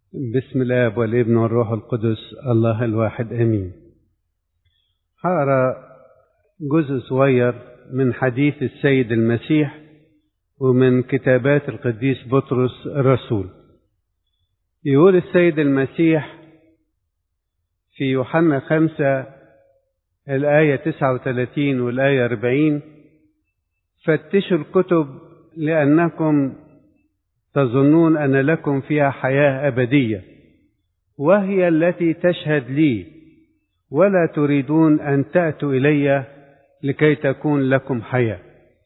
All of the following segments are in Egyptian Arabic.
بسم الاب والابن والروح القدس الله الواحد امين هقرا جزء صغير من حديث السيد المسيح ومن كتابات القديس بطرس الرسول يقول السيد المسيح في يوحنا خمسة الآية تسعة وثلاثين والآية أربعين فتشوا الكتب لأنكم تظنون أن لكم فيها حياة أبدية وهي التي تشهد لي ولا تريدون أن تأتوا إلي لكي تكون لكم حياة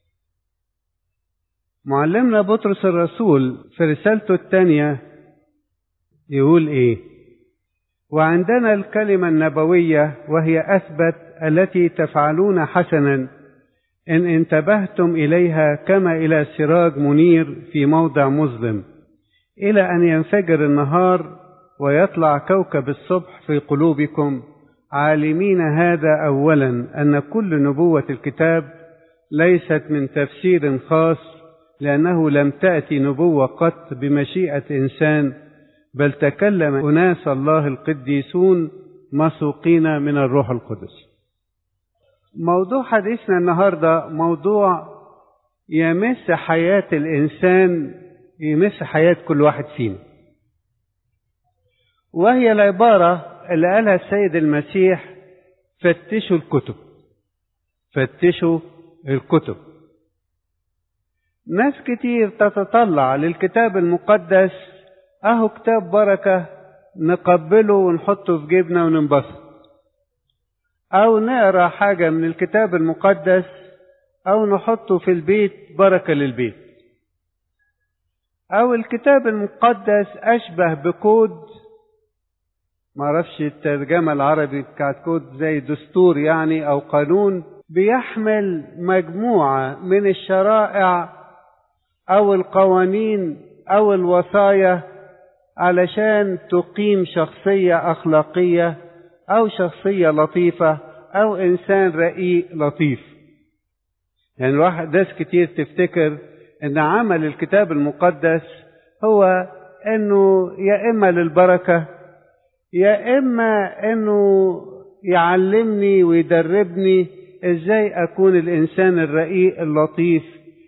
معلمنا بطرس الرسول في رسالته الثانية يقول إيه وعندنا الكلمة النبوية وهي أثبت التي تفعلون حسنا إن انتبهتم إليها كما إلى سراج منير في موضع مظلم إلى أن ينفجر النهار ويطلع كوكب الصبح في قلوبكم عالمين هذا أولا أن كل نبوة الكتاب ليست من تفسير خاص لأنه لم تأتي نبوة قط بمشيئة إنسان بل تكلم أناس الله القديسون مسوقين من الروح القدس موضوع حديثنا النهارده موضوع يمس حياة الإنسان يمس حياة كل واحد فينا وهي العبارة اللي قالها السيد المسيح فتشوا الكتب فتشوا الكتب ناس كتير تتطلع للكتاب المقدس اهو كتاب بركة نقبله ونحطه في جيبنا وننبسط أو نقرا حاجة من الكتاب المقدس أو نحطه في البيت بركة للبيت أو الكتاب المقدس أشبه بكود معرفش الترجمة العربي بتاعت كود زي دستور يعني أو قانون بيحمل مجموعة من الشرائع أو القوانين أو الوصايا علشان تقيم شخصية أخلاقية أو شخصية لطيفة أو إنسان رقيق لطيف يعني الواحد ناس كتير تفتكر إن عمل الكتاب المقدس هو إنه يا إما للبركة يا إما إنه يعلمني ويدربني إزاي أكون الإنسان الرقيق اللطيف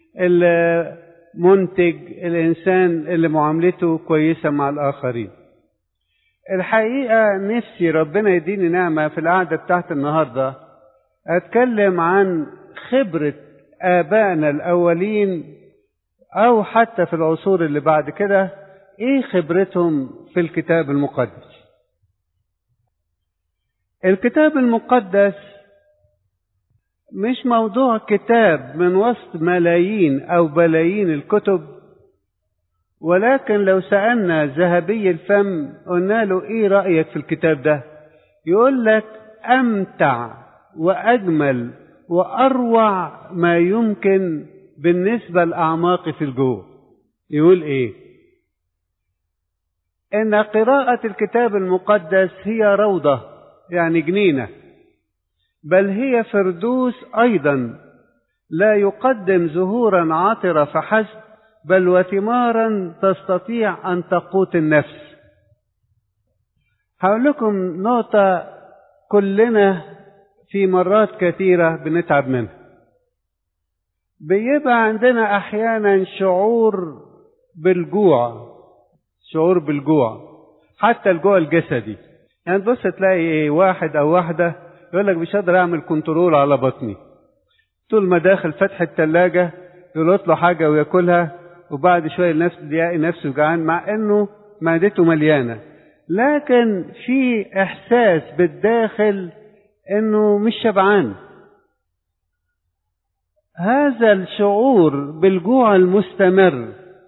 المنتج الإنسان اللي معاملته كويسة مع الآخرين الحقيقة نفسي ربنا يديني نعمة في القعدة بتاعت النهاردة أتكلم عن خبرة آبائنا الأولين أو حتى في العصور اللي بعد كده إيه خبرتهم في الكتاب المقدس الكتاب المقدس مش موضوع كتاب من وسط ملايين أو بلايين الكتب ولكن لو سألنا ذهبي الفم قلنا له ايه رأيك في الكتاب ده يقول لك أمتع وأجمل وأروع ما يمكن بالنسبة لأعماقي في الجو يقول ايه إن قراءة الكتاب المقدس هي روضة يعني جنينة بل هي فردوس أيضا لا يقدم زهورا عطرة فحسب بل وثمارا تستطيع أن تقوت النفس هقول لكم نقطة كلنا في مرات كثيرة بنتعب منها بيبقى عندنا أحيانا شعور بالجوع شعور بالجوع حتى الجوع الجسدي يعني تبص تلاقي ايه واحد او واحدة يقول لك مش قادر اعمل كنترول على بطني طول ما داخل فتح التلاجة يلقط له حاجة وياكلها وبعد شوية النفس يلاقي نفسه جعان مع انه معدته مليانة لكن في احساس بالداخل انه مش شبعان هذا الشعور بالجوع المستمر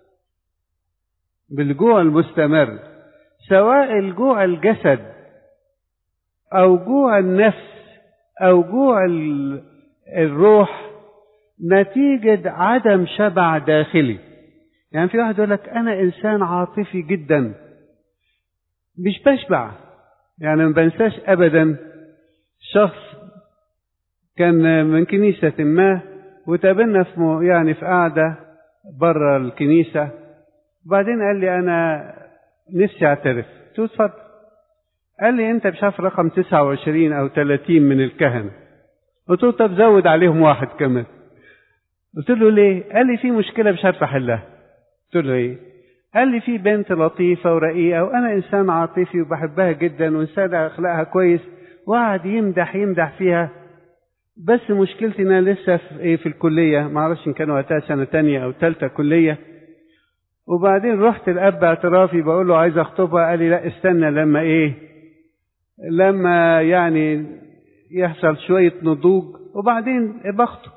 بالجوع المستمر سواء الجوع الجسد او جوع النفس او جوع الروح نتيجة عدم شبع داخلي يعني في واحد يقول لك أنا إنسان عاطفي جدا مش بشبع يعني ما بنساش أبدا شخص كان من كنيسة ما وتقابلنا في يعني في قعدة بره الكنيسة وبعدين قال لي أنا نفسي اعترف قلت له اتفضل قال لي انت مش عارف رقم 29 او 30 من الكهنه قلت له طب زود عليهم واحد كمان قلت له ليه قال لي في مشكله مش عارف احلها قلت له ايه قال لي في بنت لطيفه ورقيقه وانا انسان عاطفي وبحبها جدا وانسان اخلاقها كويس وقعد يمدح يمدح فيها بس مشكلتي ان انا لسه في ايه في الكليه ما اعرفش ان كان وقتها سنه تانية او ثالثه كليه وبعدين رحت الاب اعترافي بقول له عايز اخطبها قال لي لا استنى لما ايه لما يعني يحصل شويه نضوج وبعدين بخطب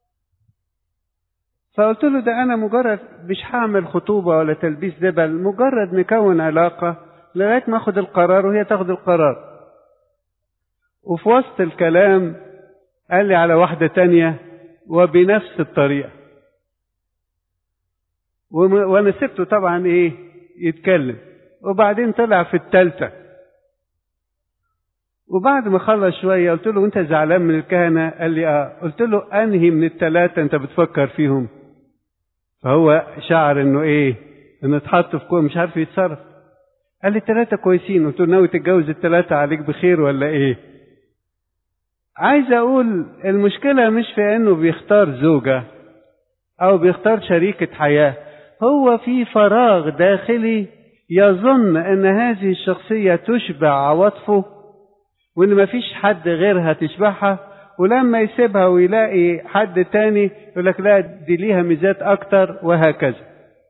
فقلت له ده انا مجرد مش هعمل خطوبه ولا تلبيس دبل مجرد نكون علاقه لغايه ما اخد القرار وهي تاخد القرار وفي وسط الكلام قال لي على واحدة تانية وبنفس الطريقة وانا سبته طبعا ايه يتكلم وبعدين طلع في التالتة وبعد ما خلص شوية قلت له انت زعلان من الكهنة قال لي اه قلت له انهي من التلاتة انت بتفكر فيهم فهو شعر انه ايه انه اتحط في كوم مش عارف يتصرف قال لي التلاتة كويسين قلت له ناوي تتجوز التلاتة عليك بخير ولا ايه عايز اقول المشكلة مش في انه بيختار زوجة او بيختار شريكة حياة هو في فراغ داخلي يظن ان هذه الشخصية تشبع عواطفه وان مفيش حد غيرها تشبعها ولما يسيبها ويلاقي حد تاني يقول لك لا دي ليها ميزات اكتر وهكذا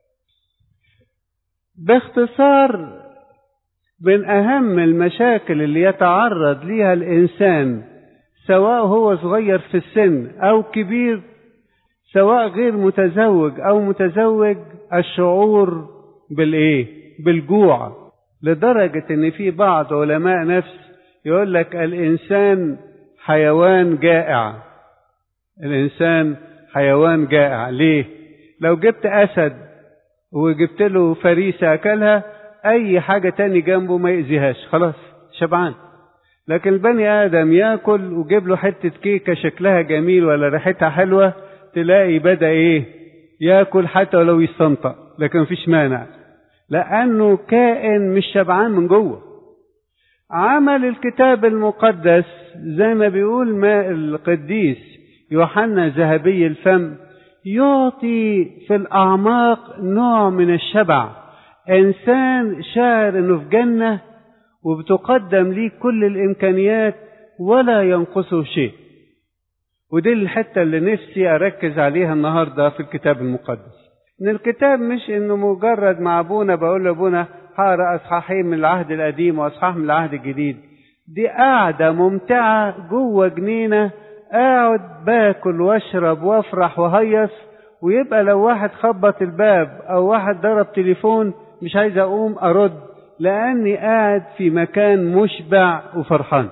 باختصار من اهم المشاكل اللي يتعرض ليها الانسان سواء هو صغير في السن او كبير سواء غير متزوج او متزوج الشعور بالايه بالجوع لدرجه ان في بعض علماء نفس يقول لك الانسان حيوان جائع الانسان حيوان جائع ليه لو جبت اسد وجبت له فريسه اكلها اي حاجه تاني جنبه ما يأذيهاش خلاص شبعان لكن البني ادم ياكل وجيب له حته كيكه شكلها جميل ولا ريحتها حلوه تلاقي بدا ايه ياكل حتى ولو يستنطق لكن مفيش مانع لانه كائن مش شبعان من جوه عمل الكتاب المقدس زي ما بيقول ما القديس يوحنا ذهبي الفم يعطي في الاعماق نوع من الشبع انسان شاعر انه في جنه وبتقدم ليه كل الامكانيات ولا ينقصه شيء ودي الحته اللي نفسي اركز عليها النهارده في الكتاب المقدس ان الكتاب مش انه مجرد مع ابونا بقول لابونا هقرا اصحاحين من العهد القديم واصحاح من العهد الجديد دي قاعده ممتعه جوه جنينه اقعد باكل واشرب وافرح وهيص ويبقى لو واحد خبط الباب او واحد ضرب تليفون مش عايز اقوم ارد لاني قاعد في مكان مشبع وفرحان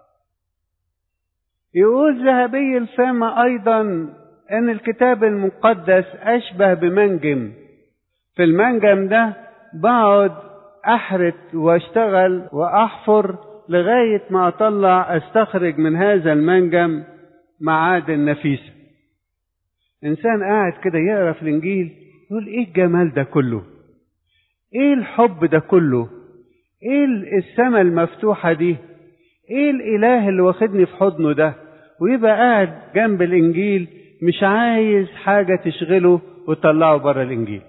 يقول ذهبي الفم ايضا ان الكتاب المقدس اشبه بمنجم في المنجم ده بقعد احرت واشتغل واحفر لغايه ما اطلع استخرج من هذا المنجم معادن نفيسه انسان قاعد كده يقرا في الانجيل يقول ايه الجمال ده كله ايه الحب ده كله ايه السماء المفتوحه دي ايه الاله اللي واخدني في حضنه ده ويبقى قاعد جنب الانجيل مش عايز حاجه تشغله وتطلعه بره الانجيل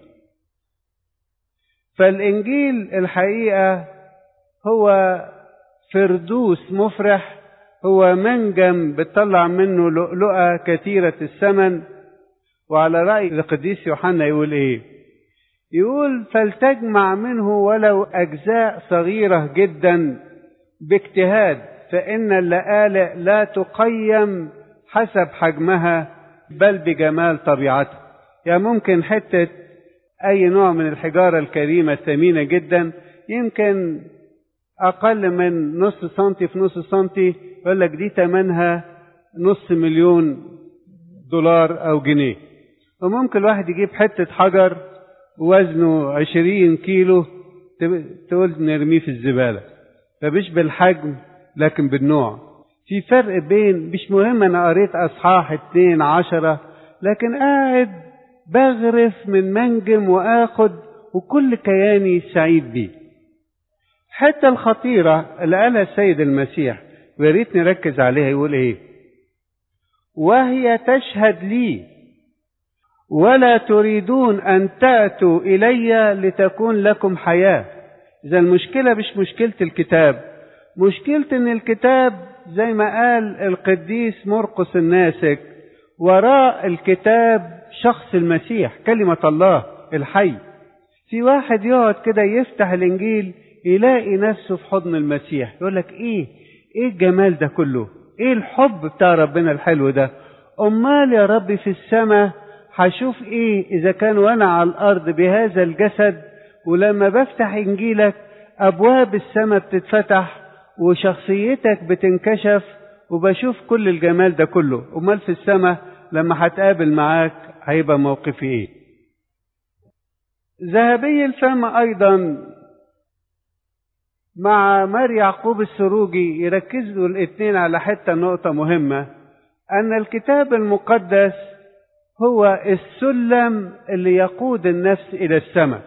فالانجيل الحقيقه هو فردوس مفرح هو منجم بتطلع منه لؤلؤه كثيره الثمن وعلى راي القديس يوحنا يقول ايه يقول فلتجمع منه ولو اجزاء صغيره جدا باجتهاد فان اللآلئ لا تقيم حسب حجمها بل بجمال طبيعتها يعني ممكن حته اي نوع من الحجاره الكريمه الثمينه جدا يمكن اقل من نص سنتي في نص سنتي يقول لك دي ثمنها نص مليون دولار او جنيه وممكن الواحد يجيب حته حجر وزنه عشرين كيلو تقول نرميه في الزبالة فمش بالحجم لكن بالنوع في فرق بين مش مهم أنا قريت أصحاح اتنين عشرة لكن قاعد بغرف من منجم وآخد وكل كياني سعيد بيه حتى الخطيرة اللي قالها السيد المسيح ويا ريت نركز عليها يقول ايه وهي تشهد لي ولا تريدون ان تاتوا الي لتكون لكم حياه اذا المشكله مش مشكله الكتاب مشكله ان الكتاب زي ما قال القديس مرقس الناسك وراء الكتاب شخص المسيح كلمه الله الحي في واحد يقعد كده يفتح الانجيل يلاقي نفسه في حضن المسيح يقول لك ايه ايه الجمال ده كله ايه الحب بتاع ربنا الحلو ده امال يا ربي في السماء هشوف ايه اذا كان وانا على الارض بهذا الجسد ولما بفتح انجيلك ابواب السماء بتتفتح وشخصيتك بتنكشف وبشوف كل الجمال ده كله امال في السماء لما هتقابل معاك هيبقى موقفي ايه ذهبي الفم ايضا مع مار يعقوب السروجي يركزوا الاثنين على حته نقطه مهمه ان الكتاب المقدس هو السلم اللي يقود النفس الى السماء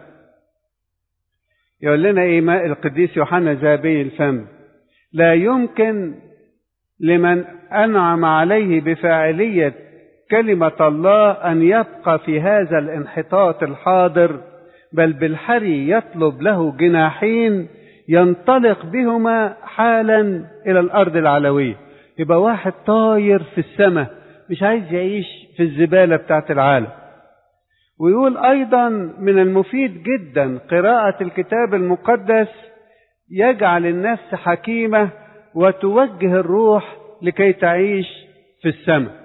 يقول لنا ايه ما القديس يوحنا ذهبي الفم لا يمكن لمن انعم عليه بفاعليه كلمه الله ان يبقى في هذا الانحطاط الحاضر بل بالحري يطلب له جناحين ينطلق بهما حالا الى الارض العلويه يبقى واحد طاير في السماء مش عايز يعيش في الزباله بتاعت العالم ويقول ايضا من المفيد جدا قراءه الكتاب المقدس يجعل النفس حكيمه وتوجه الروح لكي تعيش في السماء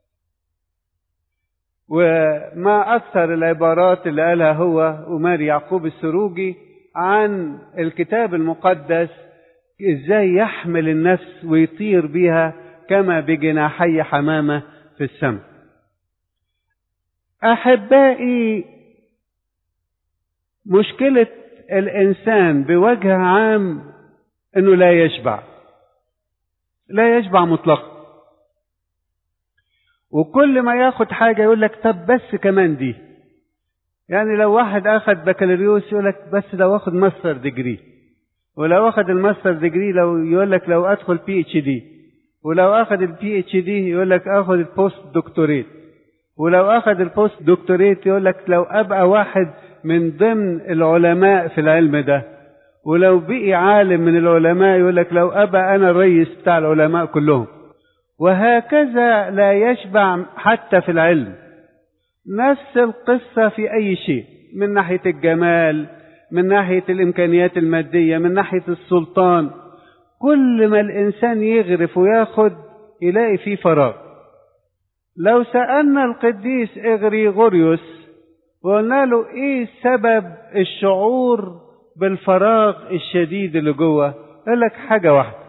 وما اكثر العبارات اللي قالها هو ومار يعقوب السروجي عن الكتاب المقدس ازاي يحمل النفس ويطير بها كما بجناحي حمامه في السماء احبائي مشكله الانسان بوجه عام انه لا يشبع لا يشبع مطلقا وكل ما ياخد حاجه يقول لك طب بس كمان دي يعني لو واحد اخذ بكالوريوس يقول لك بس لو اخذ ماستر ديجري ولو اخذ الماستر ديجري لو يقول لك لو ادخل بي اتش دي ولو اخذ البي اتش دي يقول لك اخذ البوست دكتوريت ولو اخذ البوست دكتوريت يقول لك لو ابقى واحد من ضمن العلماء في العلم ده ولو بقي عالم من العلماء يقول لك لو ابقى انا الرئيس بتاع العلماء كلهم وهكذا لا يشبع حتى في العلم نفس القصة في أي شيء من ناحية الجمال من ناحية الإمكانيات المادية من ناحية السلطان كل ما الإنسان يغرف وياخد يلاقي فيه فراغ لو سألنا القديس إغريغوريوس وقلنا له إيه سبب الشعور بالفراغ الشديد اللي جوه قال لك حاجة واحدة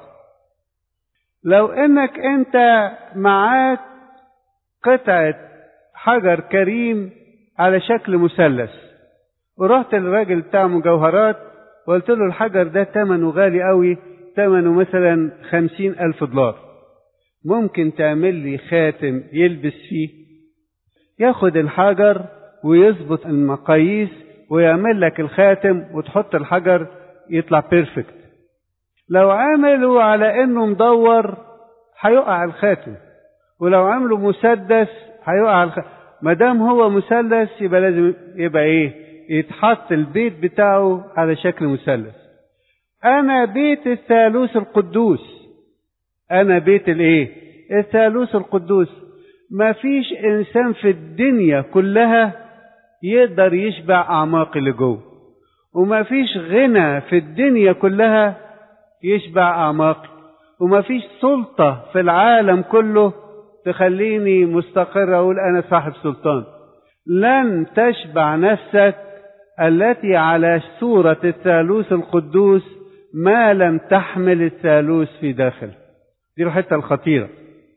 لو إنك أنت معاك قطعة حجر كريم على شكل مثلث ورحت للراجل بتاع مجوهرات وقلت له الحجر ده ثمنه غالي قوي ثمنه مثلا خمسين ألف دولار ممكن تعمل لي خاتم يلبس فيه ياخد الحجر ويظبط المقاييس ويعمل لك الخاتم وتحط الحجر يطلع بيرفكت لو عملوا على انه مدور هيقع الخاتم ولو عملوا مسدس هيقع الخ... ما دام هو مثلث يبقى لازم يبقى ايه يتحط البيت بتاعه على شكل مثلث انا بيت الثالوث القدوس انا بيت الايه الثالوث القدوس ما فيش انسان في الدنيا كلها يقدر يشبع اعماق اللي جوه وما فيش غنى في الدنيا كلها يشبع اعماقي وما فيش سلطه في العالم كله تخليني مستقر اقول انا صاحب سلطان لن تشبع نفسك التي على صورة الثالوث القدوس ما لم تحمل الثالوث في داخل دي الحتة الخطيرة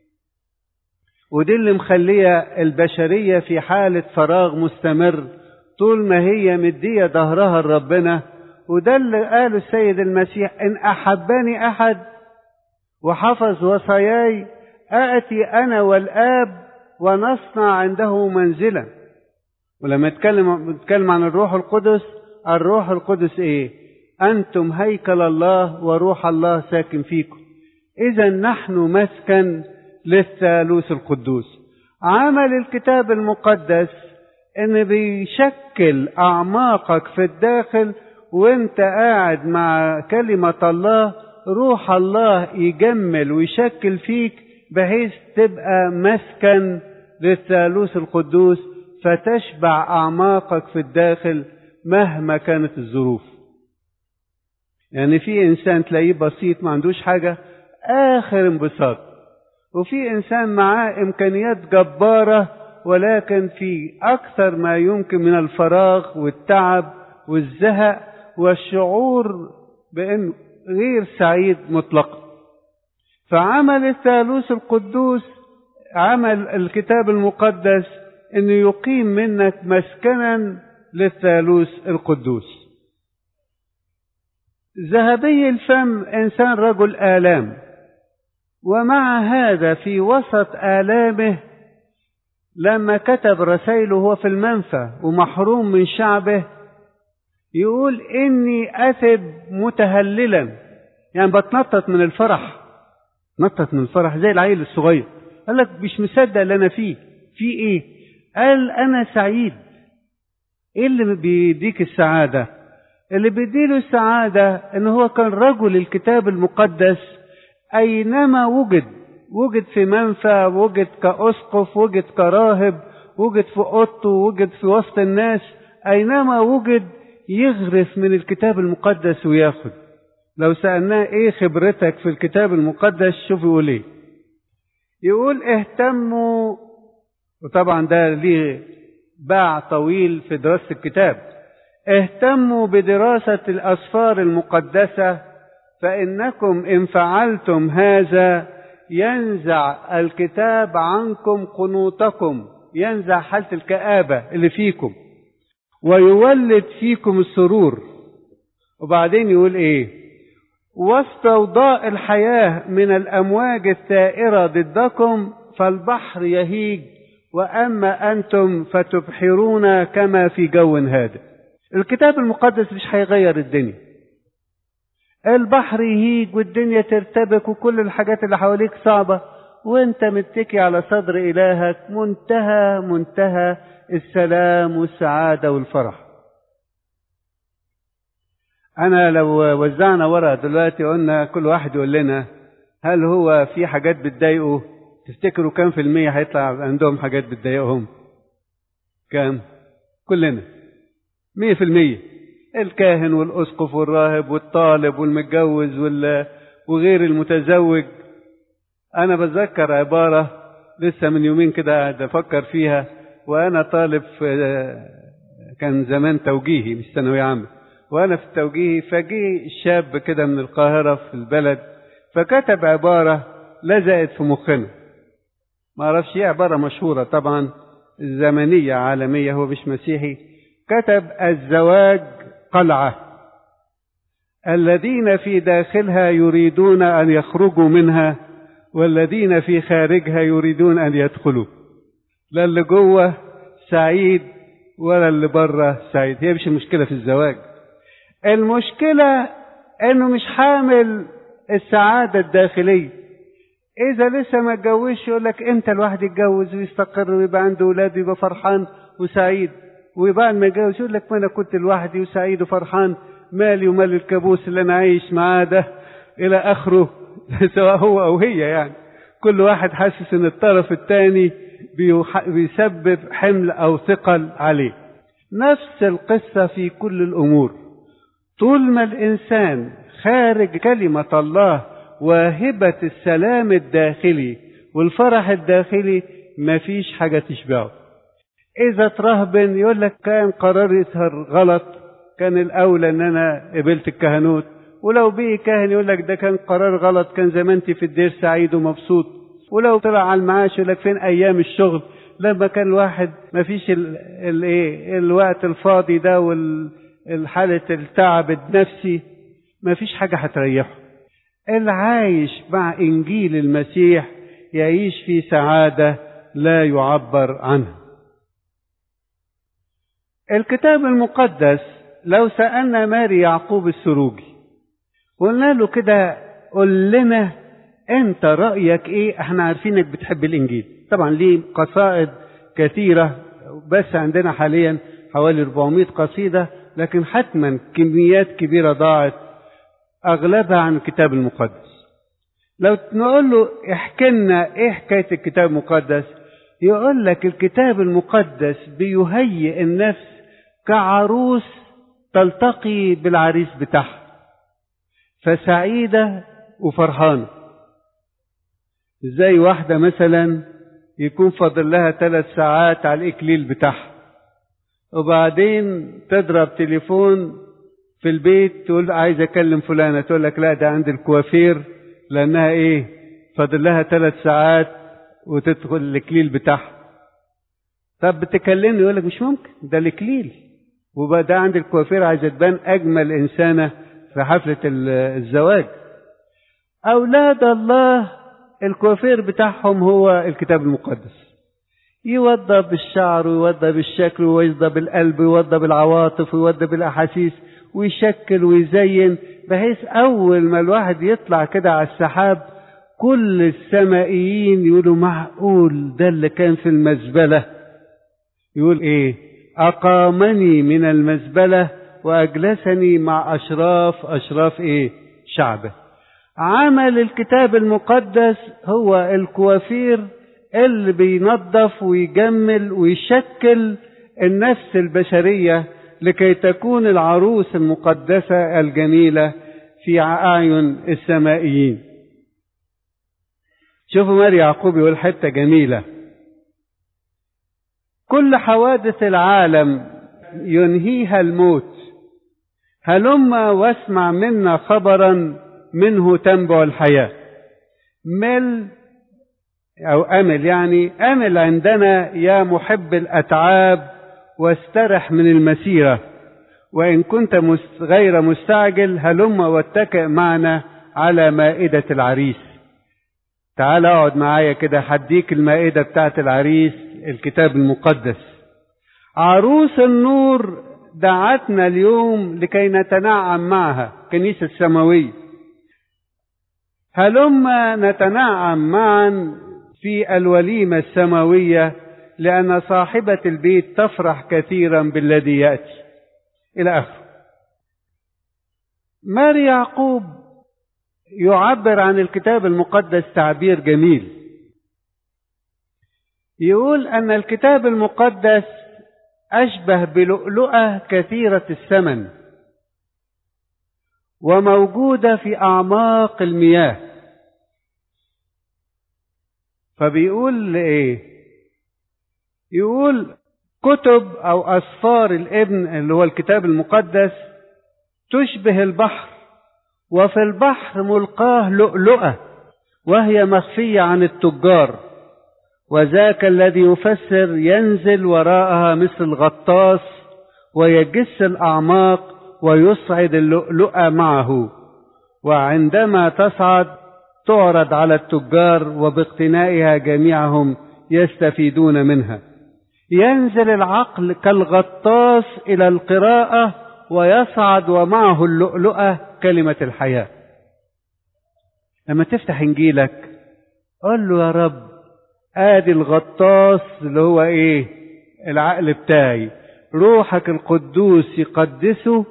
ودي اللي مخلية البشرية في حالة فراغ مستمر طول ما هي مدية ظهرها لربنا وده اللي قاله السيد المسيح إن أحبني أحد وحفظ وصاياي آتي أنا والآب ونصنع عنده منزلا ولما نتكلم نتكلم عن الروح القدس الروح القدس إيه؟ أنتم هيكل الله وروح الله ساكن فيكم إذا نحن مسكن للثالوث القدوس عمل الكتاب المقدس ان بيشكل اعماقك في الداخل وانت قاعد مع كلمة الله روح الله يجمل ويشكل فيك بحيث تبقى مسكن للثالوث القدوس فتشبع اعماقك في الداخل مهما كانت الظروف يعني في انسان تلاقيه بسيط ما عندوش حاجة اخر انبساط وفي انسان معاه امكانيات جباره ولكن في اكثر ما يمكن من الفراغ والتعب والزهق والشعور بانه غير سعيد مطلقا فعمل الثالوث القدوس عمل الكتاب المقدس انه يقيم منك مسكنا للثالوث القدوس ذهبي الفم انسان رجل الام ومع هذا في وسط آلامه لما كتب رسائله هو في المنفى ومحروم من شعبه يقول إني أثب متهللا يعني بتنطط من الفرح نطط من الفرح زي العيل الصغير قال لك مش مصدق اللي أنا فيه في إيه قال أنا سعيد إيه اللي بيديك السعادة اللي بيديله السعادة إن هو كان رجل الكتاب المقدس أينما وجد وجد في منفى وجد كأسقف وجد كراهب وجد في أوضته وجد في وسط الناس أينما وجد يغرف من الكتاب المقدس وياخد لو سألناه إيه خبرتك في الكتاب المقدس شوف يقول إيه يقول اهتموا وطبعا ده ليه باع طويل في دراسة الكتاب اهتموا بدراسة الأسفار المقدسة فإنكم إن فعلتم هذا ينزع الكتاب عنكم قنوطكم ينزع حالة الكآبة اللي فيكم ويولد فيكم السرور وبعدين يقول ايه وسط وضاء الحياة من الأمواج الثائرة ضدكم فالبحر يهيج وأما أنتم فتبحرون كما في جو هادئ الكتاب المقدس مش هيغير الدنيا البحر يهيج والدنيا ترتبك وكل الحاجات اللي حواليك صعبة وانت متكي على صدر إلهك منتهى منتهى السلام والسعادة والفرح أنا لو وزعنا ورقة دلوقتي قلنا كل واحد يقول لنا هل هو في حاجات بتضايقه تفتكروا كام في المية هيطلع عندهم حاجات بتضايقهم كام كلنا مية في المية الكاهن والأسقف والراهب والطالب والمتجوز وغير المتزوج أنا بتذكر عبارة لسه من يومين كده قاعد أفكر فيها وأنا طالب في كان زمان توجيهي مش ثانوية عامة وأنا في التوجيهي فجي شاب كده من القاهرة في البلد فكتب عبارة لزقت في مخنا ما أعرفش إيه عبارة مشهورة طبعا زمنية عالمية هو مش مسيحي كتب الزواج قلعة الذين في داخلها يريدون أن يخرجوا منها والذين في خارجها يريدون أن يدخلوا لا اللي جوه سعيد ولا اللي بره سعيد هي مش المشكلة في الزواج المشكلة انه مش حامل السعادة الداخلية اذا لسه ما اتجوزش يقول لك امتى الواحد يتجوز ويستقر ويبقى عنده اولاد ويبقى فرحان وسعيد وبعد ما يتجوز يقول لك ما انا كنت لوحدي وسعيد وفرحان مالي ومال الكابوس اللي انا عايش معاه ده الى اخره سواء هو او هي يعني كل واحد حاسس ان الطرف الثاني بيسبب حمل او ثقل عليه نفس القصة في كل الامور طول ما الانسان خارج كلمة الله واهبة السلام الداخلي والفرح الداخلي مفيش حاجة تشبعه إذا ترهبن يقول لك كان قرار يظهر غلط كان الأولى إن أنا قبلت الكهنوت ولو بيه كاهن يقول لك ده كان قرار غلط كان زمانتي في الدير سعيد ومبسوط ولو طلع على المعاش يقول لك فين أيام الشغل لما كان الواحد ما فيش الايه الوقت الفاضي ده والحالة التعب النفسي ما فيش حاجة هتريحه العايش مع إنجيل المسيح يعيش في سعادة لا يعبر عنها الكتاب المقدس لو سألنا ماري يعقوب السروجي قلنا له كده قول لنا انت رأيك ايه احنا عارفينك بتحب الانجيل طبعا ليه قصائد كثيرة بس عندنا حاليا حوالي 400 قصيدة لكن حتما كميات كبيرة ضاعت اغلبها عن الكتاب المقدس لو نقول له احكي لنا ايه حكاية الكتاب المقدس يقول لك الكتاب المقدس بيهيئ النفس كعروس تلتقي بالعريس بتاعها فسعيدة وفرحانة زي واحدة مثلا يكون فاضل لها ثلاث ساعات على الإكليل بتاعها وبعدين تضرب تليفون في البيت تقول عايز أكلم فلانة تقول لك لا ده عند الكوافير لأنها إيه فاضل لها ثلاث ساعات وتدخل الإكليل بتاعها طب بتكلمني يقول لك مش ممكن ده الإكليل وبقى ده عند الكوافير عايزة تبان أجمل إنسانة في حفلة الزواج أولاد الله الكوافير بتاعهم هو الكتاب المقدس يوضب الشعر ويوضب الشكل ويوضب القلب ويوضب العواطف ويوضب الأحاسيس ويشكل ويزين بحيث أول ما الواحد يطلع كده على السحاب كل السمائيين يقولوا معقول ده اللي كان في المزبلة يقول إيه أقامني من المزبلة وأجلسني مع أشراف أشراف إيه شعبه عمل الكتاب المقدس هو الكوافير اللي بينظف ويجمل ويشكل النفس البشرية لكي تكون العروس المقدسة الجميلة في أعين السمائيين شوفوا ماري يعقوب يقول حتة جميلة كل حوادث العالم ينهيها الموت هلم واسمع منا خبرا منه تنبع الحياة مل أو أمل يعني أمل عندنا يا محب الأتعاب واسترح من المسيرة وإن كنت غير مستعجل هلم واتكئ معنا على مائدة العريس تعال اقعد معايا كده هديك المائدة بتاعت العريس الكتاب المقدس عروس النور دعتنا اليوم لكي نتنعم معها كنيسة السماوية هلم نتنعم معا في الوليمة السماوية لأن صاحبة البيت تفرح كثيرا بالذي يأتي إلى آخره ماري يعقوب يعبر عن الكتاب المقدس تعبير جميل يقول أن الكتاب المقدس أشبه بلؤلؤة كثيرة الثمن وموجودة في أعماق المياه فبيقول إيه يقول كتب أو أسفار الابن اللي هو الكتاب المقدس تشبه البحر وفي البحر ملقاه لؤلؤة وهي مخفية عن التجار وذاك الذي يفسر ينزل وراءها مثل غطاس ويجس الأعماق ويصعد اللؤلؤة معه وعندما تصعد تعرض على التجار وباقتنائها جميعهم يستفيدون منها ينزل العقل كالغطاس إلى القراءة ويصعد ومعه اللؤلؤة كلمة الحياة لما تفتح إنجيلك قل له يا رب آدي الغطاس اللي هو إيه العقل بتاعي روحك القدوس يقدسه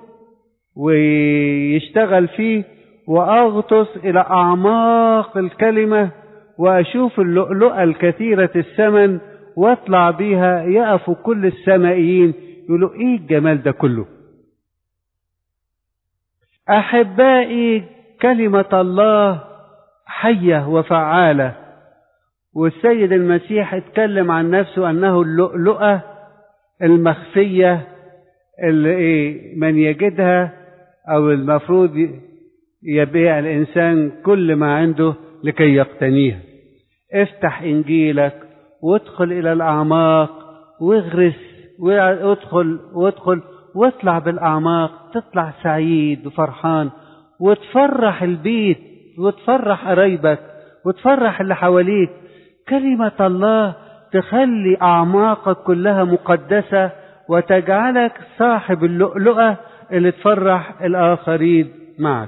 ويشتغل فيه وأغطس إلى أعماق الكلمة وأشوف اللؤلؤة الكثيرة الثمن واطلع بيها يقف كل السمائيين يقولوا ايه الجمال ده كله احبائي كلمه الله حيه وفعاله والسيد المسيح اتكلم عن نفسه انه اللؤلؤه المخفيه اللي ايه من يجدها او المفروض يبيع الانسان كل ما عنده لكي يقتنيها افتح انجيلك وادخل الى الاعماق واغرس وادخل وادخل واطلع بالاعماق تطلع سعيد وفرحان وتفرح البيت وتفرح قرايبك وتفرح اللي حواليك كلمة الله تخلي أعماقك كلها مقدسة وتجعلك صاحب اللؤلؤة اللي تفرح الآخرين معك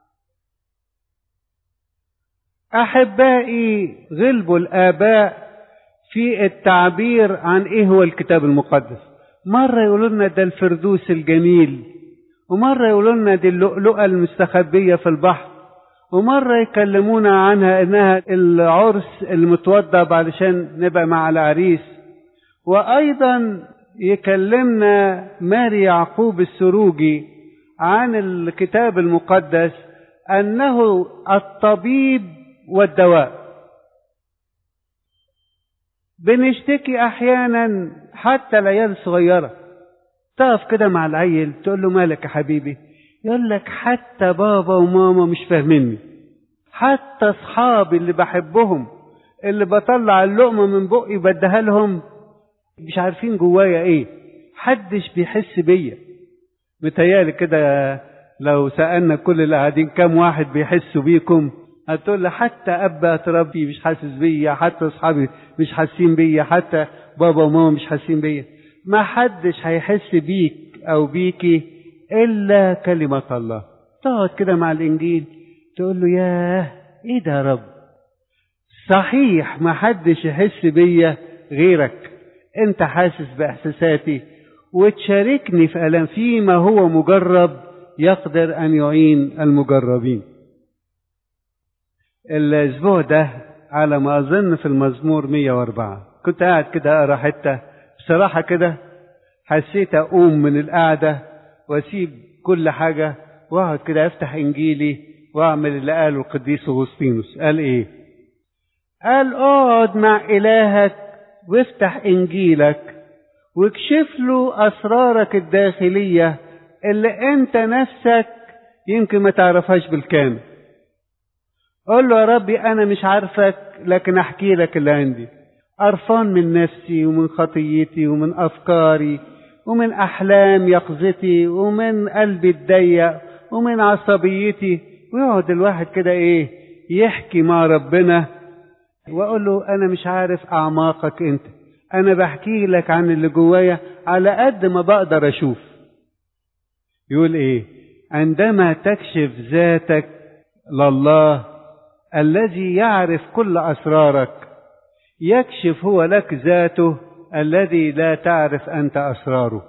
أحبائي غلبوا الآباء في التعبير عن إيه هو الكتاب المقدس مرة يقولوا لنا ده الفردوس الجميل ومرة يقولوا لنا دي اللؤلؤة المستخبية في البحر ومرة يكلمونا عنها إنها العرس المتوضب علشان نبقى مع العريس وأيضا يكلمنا ماري يعقوب السروجي عن الكتاب المقدس أنه الطبيب والدواء بنشتكي أحيانا حتى العيال الصغيرة تقف كده مع العيل تقول له مالك يا حبيبي يقول لك حتى بابا وماما مش فاهميني حتى اصحابي اللي بحبهم اللي بطلع اللقمة من بقي بديها لهم مش عارفين جوايا ايه حدش بيحس بيا متهيألي كده لو سألنا كل اللي قاعدين كام واحد بيحسوا بيكم هتقول له حتى أبا تربي مش حاسس بيا حتى أصحابي مش حاسين بيا حتى بابا وماما مش حاسين بيا ما حدش هيحس بيك أو بيكي إلا كلمة الله تقعد كده مع الإنجيل تقول له ياه إيه ده يا رب صحيح ما حدش يحس بيا غيرك أنت حاسس بإحساساتي وتشاركني في ألم فيما هو مجرب يقدر أن يعين المجربين الأسبوع ده على ما أظن في المزمور 104 كنت قاعد كده أقرأ حتة بصراحة كده حسيت أقوم من القعدة وأسيب كل حاجة وأقعد كده أفتح إنجيلي وأعمل اللي قاله القديس أغسطينوس قال إيه؟ قال اقعد مع إلهك وافتح إنجيلك واكشف له أسرارك الداخلية اللي أنت نفسك يمكن ما تعرفهاش بالكامل قول له يا ربي أنا مش عارفك لكن أحكي لك اللي عندي قرفان من نفسي ومن خطيتي ومن أفكاري ومن أحلام يقظتي ومن قلبي الضيق ومن عصبيتي ويقعد الواحد كده إيه يحكي مع ربنا وأقول له أنا مش عارف أعماقك أنت أنا بحكي لك عن اللي جوايا على قد ما بقدر أشوف يقول إيه عندما تكشف ذاتك لله الذي يعرف كل أسرارك يكشف هو لك ذاته الذي لا تعرف أنت أسراره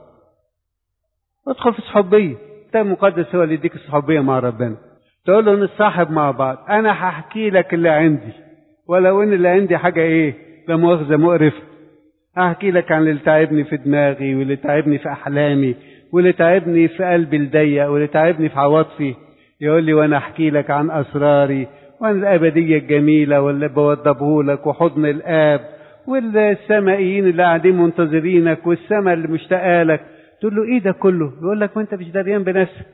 ادخل في صحوبية الكتاب المقدس هو اللي يديك الصحوبية مع ربنا تقول له نتصاحب مع بعض أنا هحكي لك اللي عندي ولو إن اللي عندي حاجة إيه لا مؤاخذة مقرفة أحكي لك عن اللي تعبني في دماغي واللي تعبني في أحلامي واللي تعبني في قلبي الضيق واللي تعبني في عواطفي يقول لي وأنا أحكي لك عن أسراري وعن الأبدية الجميلة واللي بوضبه لك وحضن الآب والسمائيين اللي قاعدين منتظرينك والسماء اللي مشتاقة لك تقول له إيه ده كله؟ يقول لك ما أنت مش دريان بنفسك.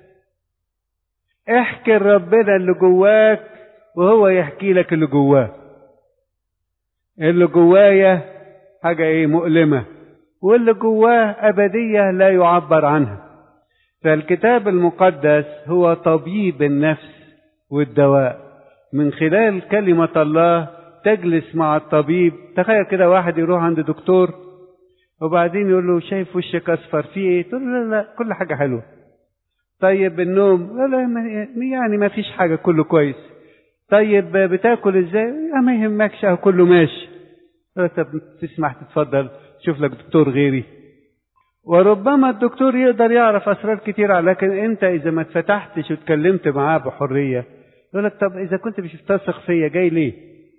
احكي لربنا اللي جواك وهو يحكي لك اللي جواه. اللي جوايا حاجة إيه مؤلمة واللي جواه أبدية لا يعبر عنها. فالكتاب المقدس هو طبيب النفس والدواء. من خلال كلمة الله تجلس مع الطبيب تخيل كده واحد يروح عند دكتور وبعدين يقول له شايف وشك اصفر في ايه تقول له لا لا كل حاجة حلوة طيب النوم لا لا يعني ما فيش حاجة كله كويس طيب بتاكل ازاي ما يهمكش اهو كله ماشي طب تسمح تتفضل شوف لك دكتور غيري وربما الدكتور يقدر يعرف اسرار كتير لكن انت اذا ما اتفتحتش واتكلمت معاه بحريه يقول لك طب اذا كنت مش بتثق فيا جاي ليه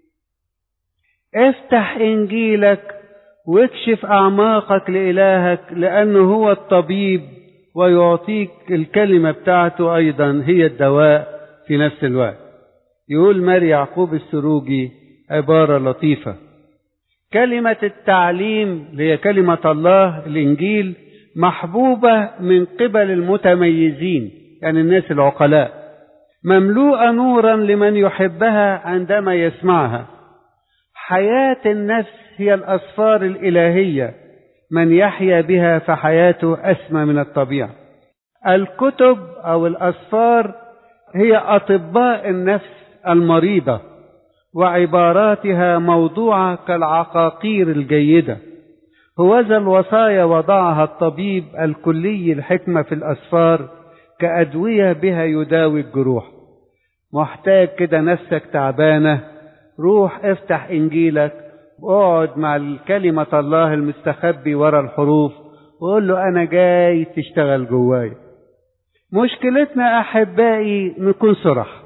افتح انجيلك واكشف اعماقك لالهك لانه هو الطبيب ويعطيك الكلمه بتاعته ايضا هي الدواء في نفس الوقت يقول ماري يعقوب السروجي عباره لطيفه كلمه التعليم اللي هي كلمه الله الانجيل محبوبه من قبل المتميزين يعني الناس العقلاء مملوءة نورا لمن يحبها عندما يسمعها حياة النفس هي الأسفار الإلهية من يحيا بها فحياته أسمى من الطبيعة الكتب أو الأسفار هي أطباء النفس المريضة وعباراتها موضوعة كالعقاقير الجيدة هوذا الوصايا وضعها الطبيب الكلي الحكمة في الأسفار كأدوية بها يداوي الجروح محتاج كده نفسك تعبانة روح افتح إنجيلك واقعد مع كلمة الله المستخبي ورا الحروف وقول له أنا جاي تشتغل جواي مشكلتنا أحبائي نكون صرح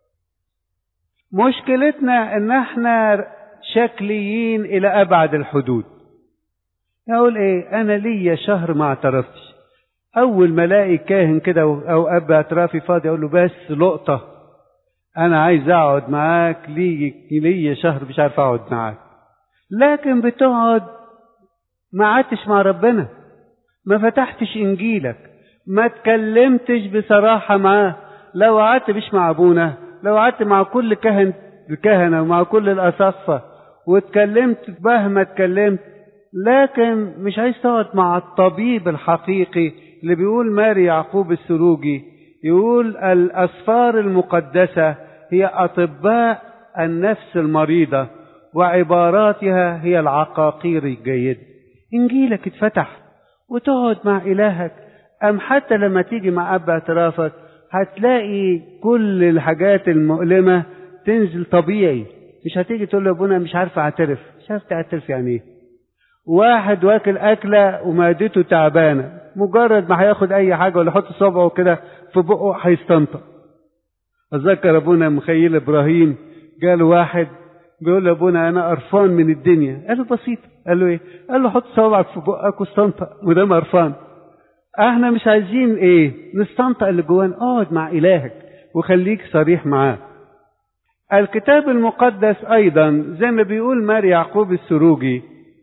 مشكلتنا إن احنا شكليين إلى أبعد الحدود يقول إيه أنا ليا شهر ما اعترفتش أول ما ألاقي كاهن كده أو أب اعترافي فاضي أقول له بس لقطة أنا عايز أقعد معاك لي ليا شهر مش عارف أقعد معاك لكن بتقعد ما قعدتش مع ربنا ما فتحتش إنجيلك ما اتكلمتش بصراحة معاه لو قعدت مش مع أبونا لو قعدت مع كل كهن الكهنة ومع كل الأصفة واتكلمت مهما اتكلمت لكن مش عايز تقعد مع الطبيب الحقيقي اللي بيقول ماري يعقوب السروجي يقول الأسفار المقدسة هي أطباء النفس المريضة وعباراتها هي العقاقير الجيدة إنجيلك اتفتح وتقعد مع إلهك أم حتى لما تيجي مع أب اعترافك هتلاقي كل الحاجات المؤلمة تنزل طبيعي مش هتيجي تقول له ابونا مش عارف اعترف مش عارف تعترف يعني ايه واحد واكل اكله ومعدته تعبانه مجرد ما هياخد اي حاجه ولا يحط صبعه كده في بقه هيستنطق اتذكر ابونا مخيل ابراهيم جاله واحد بيقول له ابونا انا قرفان من الدنيا قال له بسيط قال له ايه قال له حط صوابعك في بقك واستنطق ودام قرفان احنا مش عايزين ايه نستنطق اللي جوانا اقعد مع الهك وخليك صريح معاه الكتاب المقدس ايضا زي ما بيقول ماري يعقوب السروجي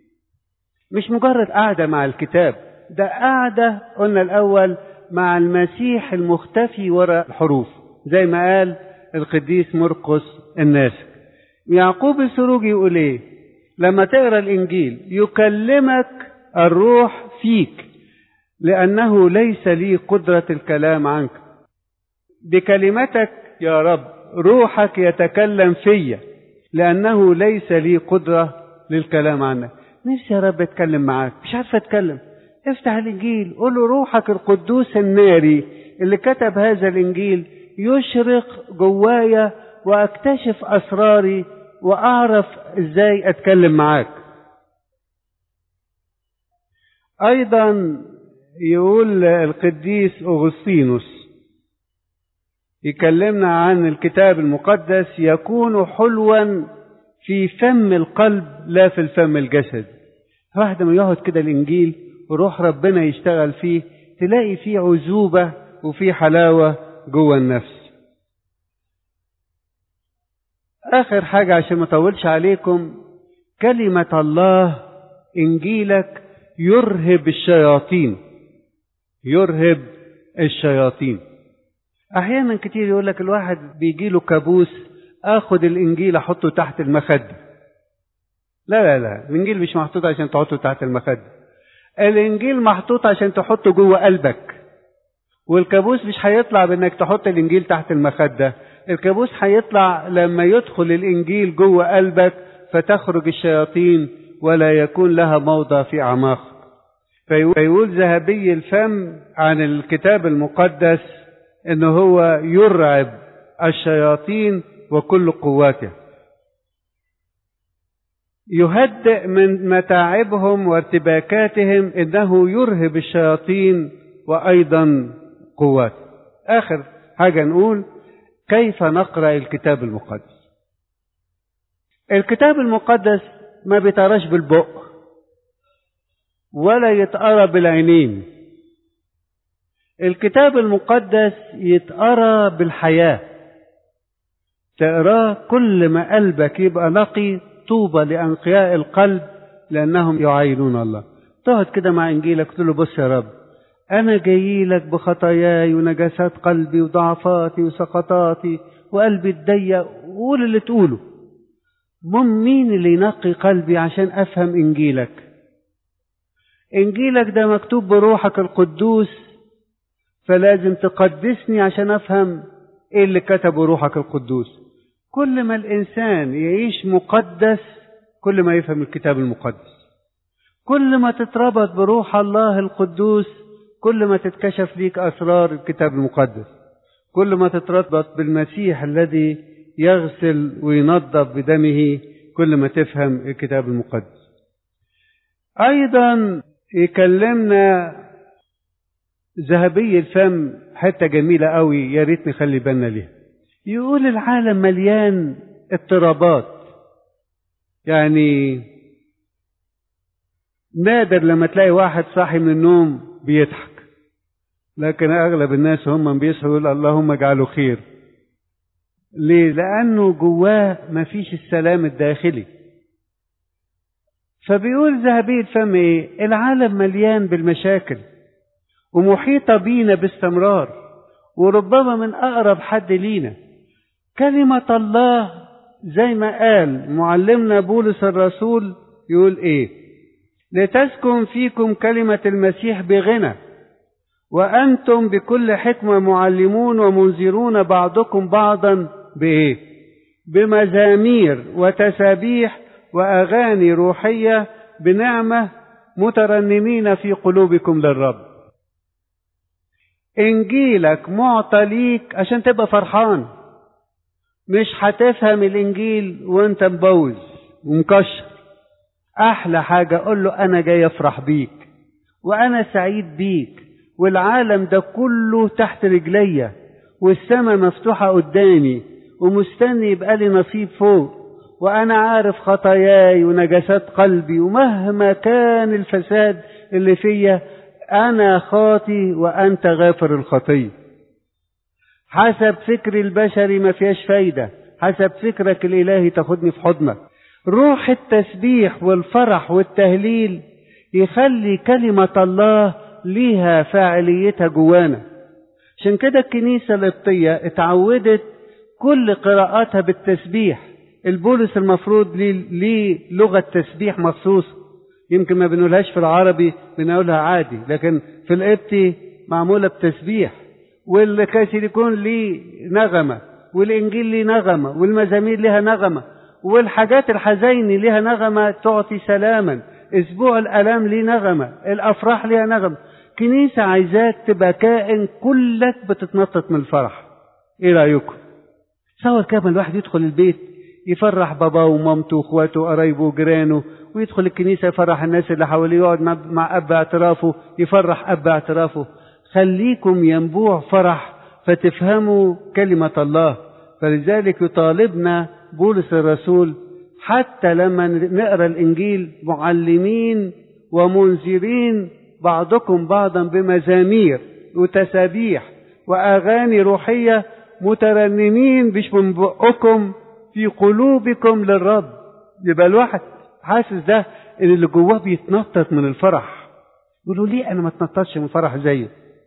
مش مجرد قاعدة مع الكتاب ده قاعدة قلنا الأول مع المسيح المختفي وراء الحروف زي ما قال القديس مرقس الناسك يعقوب السروجي يقول ايه لما تقرا الانجيل يكلمك الروح فيك لانه ليس لي قدره الكلام عنك بكلمتك يا رب روحك يتكلم فيا لانه ليس لي قدره للكلام عنك نفسي يا رب اتكلم معاك مش عارف اتكلم افتح الانجيل قول له روحك القدوس الناري اللي كتب هذا الانجيل يشرق جوايا واكتشف اسراري واعرف ازاي اتكلم معاك ايضا يقول القديس اغسطينوس يكلمنا عن الكتاب المقدس يكون حلوا في فم القلب لا في الفم الجسد واحد ما يقعد كده الانجيل وروح ربنا يشتغل فيه تلاقي فيه عذوبة وفيه حلاوة جوه النفس آخر حاجة عشان ما أطولش عليكم كلمة الله إنجيلك يرهب الشياطين يرهب الشياطين أحيانا كتير يقول لك الواحد بيجي له كابوس آخد الإنجيل أحطه تحت المخدة لا لا لا الإنجيل مش محطوط عشان تحطه تحت المخدة الإنجيل محطوط عشان تحطه جوه قلبك والكابوس مش هيطلع بإنك تحط الإنجيل تحت المخدة الكابوس هيطلع لما يدخل الإنجيل جوه قلبك فتخرج الشياطين ولا يكون لها موضع في أعماقك فيقول ذهبي الفم عن الكتاب المقدس إنه هو يرعب الشياطين وكل قواته يهدئ من متاعبهم وارتباكاتهم انه يرهب الشياطين وايضا قوات اخر حاجه نقول كيف نقرا الكتاب المقدس الكتاب المقدس ما بيتقراش بالبق ولا يتقرا بالعينين الكتاب المقدس يتقرا بالحياه تقراه كل ما قلبك يبقى نقي طوبى لأنقياء القلب لأنهم يعاينون الله تقعد كده مع إنجيلك تقول له بص يا رب أنا جاي لك بخطاياي ونجاسات قلبي وضعفاتي وسقطاتي وقلبي الضيق وقول اللي تقوله مم مين اللي ينقي قلبي عشان أفهم إنجيلك إنجيلك ده مكتوب بروحك القدوس فلازم تقدسني عشان أفهم إيه اللي كتبه روحك القدوس كل ما الإنسان يعيش مقدس كل ما يفهم الكتاب المقدس كل ما تتربط بروح الله القدوس كل ما تتكشف ليك أسرار الكتاب المقدس كل ما تتربط بالمسيح الذي يغسل وينظف بدمه كل ما تفهم الكتاب المقدس أيضا يكلمنا ذهبي الفم حتة جميلة قوي يا ريت نخلي بالنا ليها يقول العالم مليان اضطرابات يعني نادر لما تلاقي واحد صاحي من النوم بيضحك لكن اغلب الناس هم بيصحوا يقول اللهم اجعله خير ليه لانه جواه مفيش السلام الداخلي فبيقول ذهبي الفم ايه العالم مليان بالمشاكل ومحيطة بينا باستمرار وربما من أقرب حد لينا كلمة الله زي ما قال معلمنا بولس الرسول يقول ايه لتسكن فيكم كلمة المسيح بغنى وأنتم بكل حكمة معلمون ومنذرون بعضكم بعضا بإيه؟ بمزامير وتسابيح وأغاني روحية بنعمة مترنمين في قلوبكم للرب. إنجيلك معطى ليك عشان تبقى فرحان. مش هتفهم الإنجيل وأنت مبوز ومكشر. أحلى حاجة أقول له أنا جاي أفرح بيك وأنا سعيد بيك والعالم ده كله تحت رجليا والسماء مفتوحة قدامي ومستني يبقى لي نصيب فوق وأنا عارف خطاياي ونجاسات قلبي ومهما كان الفساد اللي فيا أنا خاطي وأنت غافر الخطية حسب فكري البشري ما فيهاش فايدة حسب فكرك الإلهي تاخدني في حضنك روح التسبيح والفرح والتهليل يخلي كلمة الله ليها فاعليتها جوانا عشان كده الكنيسة القبطية اتعودت كل قراءاتها بالتسبيح البولس المفروض ليه, ليه لغة تسبيح مخصوصة يمكن ما بنقولهاش في العربي بنقولها عادي لكن في القبطي معمولة بتسبيح والكاثوليكون ليه نغمة والإنجيل ليه نغمة والمزامير ليها نغمة والحاجات الحزيني ليها نغمة تعطي سلاما اسبوع الالام ليه نغمه الافراح ليها نغمه كنيسه عايزاك تبقى كائن كلك بتتنطط من الفرح ايه رايكم تصور كده الواحد يدخل البيت يفرح باباه ومامته واخواته وقرايبه وجيرانه ويدخل الكنيسه يفرح الناس اللي حواليه يقعد مع, مع اب اعترافه يفرح اب اعترافه خليكم ينبوع فرح فتفهموا كلمه الله فلذلك يطالبنا بولس الرسول حتى لما نقرا الانجيل معلمين ومنذرين بعضكم بعضا بمزامير وتسابيح واغاني روحيه مترنمين مش من بقكم في قلوبكم للرب يبقى الواحد حاسس ده ان اللي جواه بيتنطط من الفرح يقولوا ليه انا ما اتنططش من الفرح زيه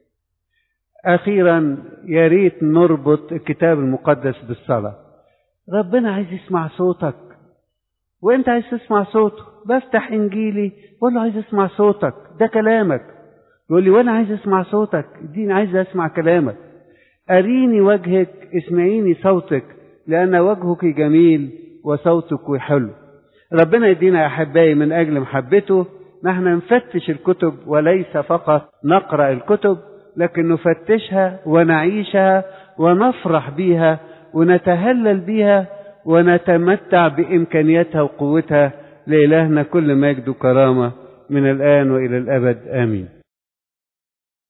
اخيرا يا ريت نربط الكتاب المقدس بالصلاه ربنا عايز يسمع صوتك وانت عايز تسمع صوته بفتح انجيلي بقول له عايز اسمع صوتك ده كلامك يقول لي وانا عايز اسمع صوتك اديني عايز اسمع كلامك اريني وجهك اسمعيني صوتك لان وجهك جميل وصوتك حلو ربنا يدينا يا احبائي من اجل محبته نحن نفتش الكتب وليس فقط نقرا الكتب لكن نفتشها ونعيشها ونفرح بيها ونتهلل بيها ونتمتع بإمكانياتها وقوتها لإلهنا كل مجد وكرامة من الآن وإلى الأبد آمين